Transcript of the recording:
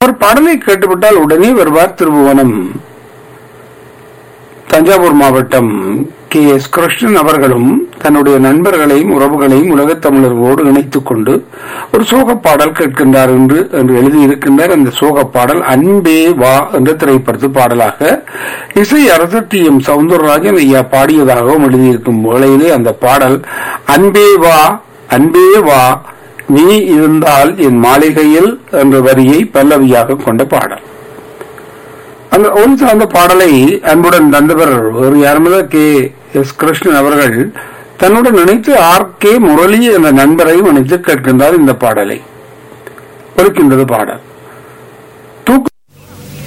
ஒரு பாடலை கேட்டுவிட்டால் உடனே வருவார் திருபுவனம் தஞ்சாவூர் மாவட்டம் கே எஸ் கிருஷ்ணன் அவர்களும் தன்னுடைய நண்பர்களையும் உறவுகளையும் உலகத் தமிழர்களோடு இணைத்துக் கொண்டு ஒரு சோக பாடல் கேட்கின்றார் என்று என்று எழுதியிருக்கின்றார் அந்த சோக பாடல் அன்பே வா என்ற திரைப்படத்து பாடலாக இசை அரசர் டி எம் சவுந்தரராஜன் ஐயா பாடியதாகவும் எழுதியிருக்கும் வேளையிலே அந்த பாடல் அன்பே வா அன்பே வா நீ இருந்தால் என் மாளிகையில் என்ற வரியை பல்லவியாக கொண்ட பாடல் அந்த ஒரு சார்ந்த பாடலை அன்புடன் தந்தவர் வேறு யாருமே கே எஸ் கிருஷ்ணன் அவர்கள் தன்னுடன் நினைத்து ஆர் கே முரளி என்ற நண்பரையும் நினைத்து கேட்கின்றார் இந்த பாடலை ஒலிக்கின்றது பாடல்